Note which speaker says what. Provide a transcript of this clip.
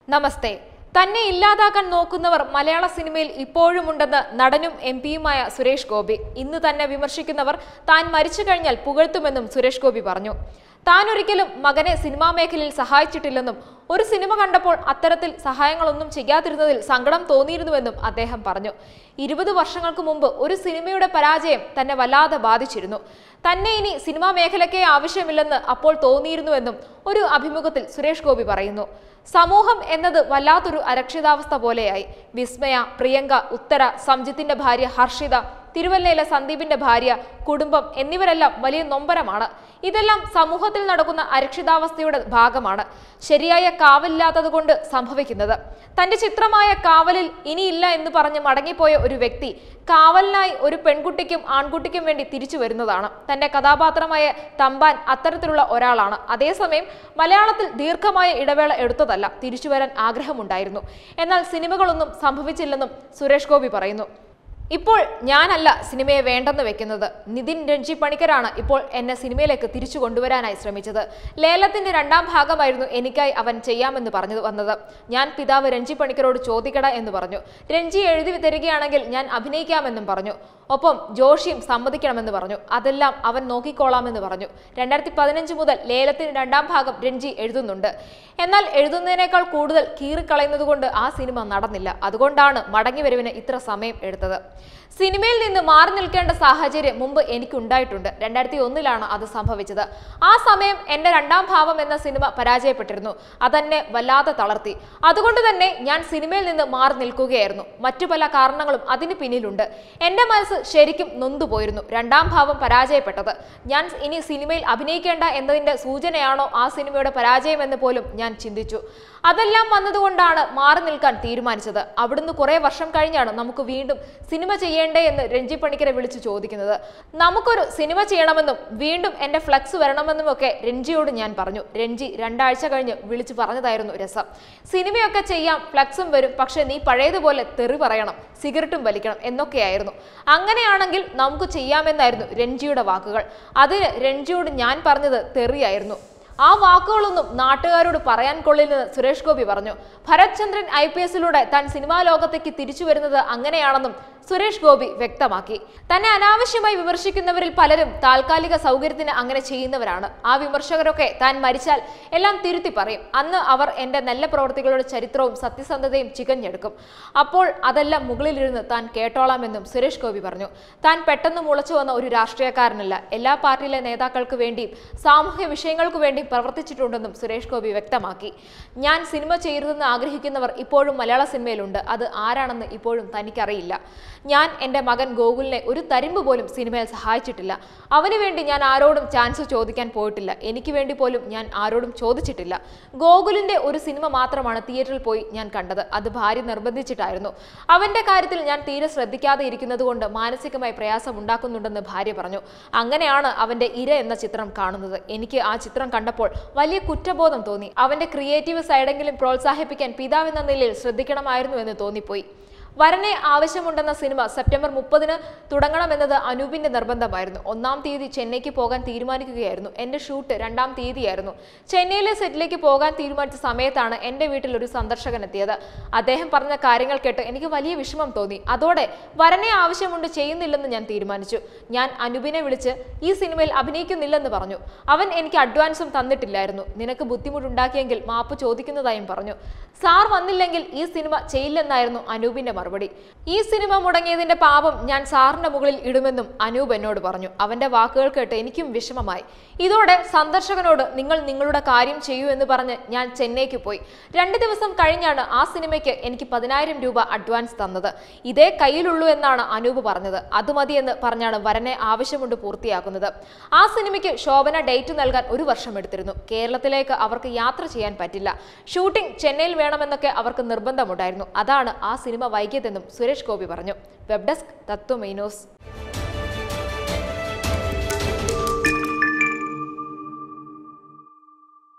Speaker 1: നമസ്തേ തന്നെ ഇല്ലാതാക്കാൻ നോക്കുന്നവർ മലയാള സിനിമയിൽ ഇപ്പോഴുമുണ്ടെന്ന് നടനും എം പിയുമായ സുരേഷ് ഗോപി ഇന്ന് തന്നെ വിമർശിക്കുന്നവർ താൻ മരിച്ചു കഴിഞ്ഞാൽ പുകഴ്ത്തുമെന്നും സുരേഷ് ഗോപി പറഞ്ഞു താൻ ഒരിക്കലും മകനെ സിനിമാ മേഖലയിൽ സഹായിച്ചിട്ടില്ലെന്നും ഒരു സിനിമ കണ്ടപ്പോൾ അത്തരത്തിൽ സഹായങ്ങളൊന്നും ചെയ്യാതിരുന്നതിൽ സങ്കടം തോന്നിയിരുന്നുവെന്നും അദ്ദേഹം പറഞ്ഞു ഇരുപത് വർഷങ്ങൾക്ക് മുമ്പ് ഒരു സിനിമയുടെ പരാജയം തന്നെ വല്ലാതെ ബാധിച്ചിരുന്നു തന്നെ ഇനി സിനിമാ മേഖലയ്ക്കേ ആവശ്യമില്ലെന്ന് അപ്പോൾ തോന്നിയിരുന്നുവെന്നും ഒരു അഭിമുഖത്തിൽ സുരേഷ് ഗോപി പറയുന്നു സമൂഹം എന്നത് വല്ലാത്തൊരു അരക്ഷിതാവസ്ഥ പോലെയായി വിസ്മയ പ്രിയങ്ക ഉത്തര സംജിത്തിന്റെ ഭാര്യ ഹർഷിത തിരുവല്ലയിലെ സന്ദീപിന്റെ ഭാര്യ കുടുംബം എന്നിവരെല്ലാം വലിയ നൊമ്പരമാണ് ഇതെല്ലാം സമൂഹത്തിൽ നടക്കുന്ന അരക്ഷിതാവസ്ഥയുടെ ഭാഗമാണ് ശരിയായ കാവലില്ലാത്തതുകൊണ്ട് സംഭവിക്കുന്നത് തന്റെ ചിത്രമായ കാവലിൽ ഇനിയില്ല എന്ന് പറഞ്ഞ് മടങ്ങിപ്പോയ ഒരു വ്യക്തി കാവലിനായി ഒരു പെൺകുട്ടിക്കും ആൺകുട്ടിക്കും വേണ്ടി തിരിച്ചു വരുന്നതാണ് തന്റെ കഥാപാത്രമായ തമ്പാൻ അത്തരത്തിലുള്ള ഒരാളാണ് അതേസമയം മലയാളത്തിൽ ദീർഘമായ ഇടവേള എടുത്തതല്ല തിരിച്ചു വരാൻ ആഗ്രഹമുണ്ടായിരുന്നു എന്നാൽ സിനിമകളൊന്നും സംഭവിച്ചില്ലെന്നും സുരേഷ് ഗോപി പറയുന്നു ഇപ്പോൾ ഞാനല്ല സിനിമയെ വേണ്ടെന്ന് വെക്കുന്നത് നിതിൻ രഞ്ജി പണിക്കരാണ് ഇപ്പോൾ എന്നെ സിനിമയിലേക്ക് തിരിച്ചു കൊണ്ടുവരാനായി ശ്രമിച്ചത് ലേലത്തിന്റെ രണ്ടാം ഭാഗമായിരുന്നു എനിക്കായി അവൻ ചെയ്യാമെന്ന് പറഞ്ഞു വന്നത് ഞാൻ പിതാവ് രഞ്ജി പണിക്കരോട് ചോദിക്കട എന്ന് പറഞ്ഞു രഞ്ജി എഴുതി തരികയാണെങ്കിൽ ഞാൻ അഭിനയിക്കാമെന്നും പറഞ്ഞു ഒപ്പം ജോഷിയും സമ്മതിക്കണമെന്ന് പറഞ്ഞു അതെല്ലാം അവൻ നോക്കിക്കോളാമെന്ന് പറഞ്ഞു രണ്ടായിരത്തി പതിനഞ്ച് മുതൽ ലേലത്തിന് രണ്ടാം ഭാഗം രഞ്ജി എഴുതുന്നുണ്ട് എന്നാൽ എഴുതുന്നതിനേക്കാൾ കൂടുതൽ കീറിക്കളയുന്നതുകൊണ്ട് ആ സിനിമ നടന്നില്ല അതുകൊണ്ടാണ് മടങ്ങിവരവിന് ഇത്ര സമയം എടുത്തത് സിനിമയിൽ നിന്ന് മാറി നിൽക്കേണ്ട സാഹചര്യം മുമ്പ് എനിക്കുണ്ടായിട്ടുണ്ട് രണ്ടായിരത്തി ഒന്നിലാണ് അത് സംഭവിച്ചത് ആ സമയം എന്റെ രണ്ടാം ഭാവം എന്ന സിനിമ പരാജയപ്പെട്ടിരുന്നു അതെന്നെ വല്ലാതെ തളർത്തി അതുകൊണ്ട് തന്നെ ഞാൻ സിനിമയിൽ നിന്ന് മാറി നിൽക്കുകയായിരുന്നു മറ്റു പല കാരണങ്ങളും അതിന് പിന്നിലുണ്ട് എന്റെ മനസ്സ് ശരിക്കും നൊന്തുപോയിരുന്നു രണ്ടാം ഭാവം പരാജയപ്പെട്ടത് ഞാൻ ഇനി സിനിമയിൽ അഭിനയിക്കേണ്ട എന്നതിന്റെ സൂചനയാണോ ആ സിനിമയുടെ പരാജയമെന്ന് പോലും ഞാൻ ചിന്തിച്ചു അതെല്ലാം വന്നതുകൊണ്ടാണ് മാറി നിൽക്കാൻ തീരുമാനിച്ചത് അവിടുന്ന് കുറെ വർഷം കഴിഞ്ഞാണ് നമുക്ക് വീണ്ടും സിനിമ ചെയ്യേണ്ടേ എന്ന് രഞ്ജി പണിക്കരെ വിളിച്ച് ചോദിക്കുന്നത് നമുക്കൊരു സിനിമ ചെയ്യണമെന്നും വീണ്ടും എന്റെ ഫ്ലക്സ് വരണമെന്നും ഒക്കെ രഞ്ജിയോട് ഞാൻ പറഞ്ഞു രഞ്ജി രണ്ടാഴ്ച കഴിഞ്ഞ് വിളിച്ചു പറഞ്ഞതായിരുന്നു രസം സിനിമയൊക്കെ ചെയ്യാം ഫ്ലക്സും വരും പക്ഷെ നീ പഴയതുപോലെ തെറി പറയണം സിഗരറ്റും വലിക്കണം എന്നൊക്കെയായിരുന്നു അങ്ങനെയാണെങ്കിൽ നമുക്ക് ചെയ്യാമെന്നായിരുന്നു രഞ്ജിയുടെ വാക്കുകൾ അതിന് രഞ്ജിയോട് ഞാൻ പറഞ്ഞത് തെറിയായിരുന്നു ആ വാക്കുകളൊന്നും നാട്ടുകാരോട് പറയാൻ കൊള്ളില്ലെന്ന് സുരേഷ് ഗോപി പറഞ്ഞു ഭരത് ചന്ദ്രൻ ഐ പി എസിലൂടെ താൻ സിനിമാ ലോകത്തേക്ക് തിരിച്ചു വരുന്നത് അങ്ങനെയാണെന്നും സുരേഷ് ഗോപി വ്യക്തമാക്കി തന്നെ അനാവശ്യമായി വിമർശിക്കുന്നവരിൽ പലരും താൽക്കാലിക സൗകര്യത്തിന് അങ്ങനെ ചെയ്യുന്നവരാണ് ആ വിമർശകരൊക്കെ താൻ മരിച്ചാൽ എല്ലാം തിരുത്തി പറയും അന്ന് അവർ എന്റെ നല്ല പ്രവൃത്തികളുടെ ചരിത്രവും സത്യസന്ധതയും ചികഞ്ഞെടുക്കും അപ്പോൾ അതെല്ലാം മുകളിലിരുന്ന് താൻ കേട്ടോളാമെന്നും സുരേഷ് ഗോപി പറഞ്ഞു താൻ പെട്ടെന്ന് മുളച്ചു വന്ന ഒരു രാഷ്ട്രീയക്കാരനല്ല എല്ലാ പാർട്ടിയിലെ നേതാക്കൾക്ക് വേണ്ടിയും സാമൂഹ്യ വിഷയങ്ങൾക്ക് വേണ്ടി പ്രവർത്തിച്ചിട്ടുണ്ടെന്നും സുരേഷ് ഗോപി വ്യക്തമാക്കി ഞാൻ സിനിമ ചെയ്യരുതെന്ന് ആഗ്രഹിക്കുന്നവർ ഇപ്പോഴും മലയാള സിനിമയിലുണ്ട് അത് ആരാണെന്ന് ഇപ്പോഴും തനിക്കറിയില്ല ഞാൻ എൻ്റെ മകൻ ഗോകുലിനെ ഒരു തരിമ്പ് പോലും സിനിമയിൽ സഹായിച്ചിട്ടില്ല അവന് വേണ്ടി ഞാൻ ആരോടും ചാൻസ് ചോദിക്കാൻ പോയിട്ടില്ല എനിക്ക് വേണ്ടി പോലും ഞാൻ ആരോടും ചോദിച്ചിട്ടില്ല ഗോകുലിന്റെ ഒരു സിനിമ മാത്രമാണ് തിയേറ്ററിൽ പോയി ഞാൻ കണ്ടത് അത് ഭാര്യ നിർബന്ധിച്ചിട്ടായിരുന്നു അവന്റെ കാര്യത്തിൽ ഞാൻ തീരെ ശ്രദ്ധിക്കാതെ ഇരിക്കുന്നത് കൊണ്ട് മാനസികമായി പ്രയാസം ഉണ്ടാക്കുന്നുണ്ടെന്ന് ഭാര്യ പറഞ്ഞു അങ്ങനെയാണ് അവന്റെ ഇര എന്ന ചിത്രം കാണുന്നത് എനിക്ക് ആ ചിത്രം കണ്ടപ്പോൾ വലിയ കുറ്റബോധം തോന്നി അവന്റെ ക്രിയേറ്റീവ് സൈഡെങ്കിലും പ്രോത്സാഹിപ്പിക്കാൻ പിതാവെന്ന നിലയിൽ ശ്രദ്ധിക്കണമായിരുന്നു എന്ന് തോന്നിപ്പോയി വരനെ ആവശ്യമുണ്ടെന്ന സിനിമ സെപ്റ്റംബർ മുപ്പതിന് തുടങ്ങണമെന്നത് അനൂപിന്റെ നിർബന്ധമായിരുന്നു ഒന്നാം തീയതി ചെന്നൈക്ക് പോകാൻ തീരുമാനിക്കുകയായിരുന്നു എന്റെ ഷൂട്ട് രണ്ടാം തീയതിയായിരുന്നു ചെന്നൈയിലെ സെറ്റിലേക്ക് പോകാൻ തീരുമാനിച്ച സമയത്താണ് എന്റെ വീട്ടിൽ ഒരു സന്ദർശകൻ എത്തിയത് അദ്ദേഹം പറഞ്ഞ കാര്യങ്ങൾ കേട്ട് എനിക്ക് വലിയ വിഷമം തോന്നി അതോടെ വരനെ ആവശ്യമുണ്ട് ചെയ്യുന്നില്ലെന്ന് ഞാൻ തീരുമാനിച്ചു ഞാൻ അനൂപിനെ വിളിച്ച് ഈ സിനിമയിൽ അഭിനയിക്കുന്നില്ലെന്ന് പറഞ്ഞു അവൻ എനിക്ക് അഡ്വാൻസും തന്നിട്ടില്ലായിരുന്നു നിനക്ക് ബുദ്ധിമുട്ടുണ്ടാക്കിയെങ്കിൽ മാപ്പ് ചോദിക്കുന്നതായും പറഞ്ഞു സാർ വന്നില്ലെങ്കിൽ ഈ സിനിമ ചെയ്യില്ലെന്നായിരുന്നു അനൂപിന്റെ മറുപടി ഈ സിനിമ മുടങ്ങിയതിന്റെ പാപം ഞാൻ സാറിന്റെ മുകളിൽ ഇടുമെന്നും അനൂപ് എന്നോട് പറഞ്ഞു അവന്റെ വാക്കുകൾ കേട്ട് എനിക്കും വിഷമമായി ഇതോടെ സന്ദർശകനോട് നിങ്ങൾ നിങ്ങളുടെ കാര്യം ചെയ്യൂ എന്ന് പറഞ്ഞ് ഞാൻ ചെന്നൈക്ക് പോയി രണ്ട് ദിവസം കഴിഞ്ഞാണ് ആ സിനിമയ്ക്ക് എനിക്ക് പതിനായിരം രൂപ അഡ്വാൻസ് തന്നത് ഇതേ കയ്യിലുള്ളൂ എന്നാണ് അനൂപ് പറഞ്ഞത് അത് മതിയെന്ന് പറഞ്ഞാണ് വരനെ ആവശ്യമുണ്ട് പൂർത്തിയാക്കുന്നത് ആ സിനിമയ്ക്ക് ശോഭന ഡേറ്റ് നൽകാൻ ഒരു വർഷം എടുത്തിരുന്നു കേരളത്തിലേക്ക് അവർക്ക് യാത്ര ചെയ്യാൻ പറ്റില്ല ഷൂട്ടിംഗ് ചെന്നൈയിൽ വേണമെന്നൊക്കെ അവർക്ക് നിർബന്ധമുണ്ടായിരുന്നു അതാണ് ആ സിനിമ വൈകിയതെന്നും സുരേഷ് ഗോപി പറഞ്ഞു വെബ് ഡെസ്ക് തത്വമൈനോസ്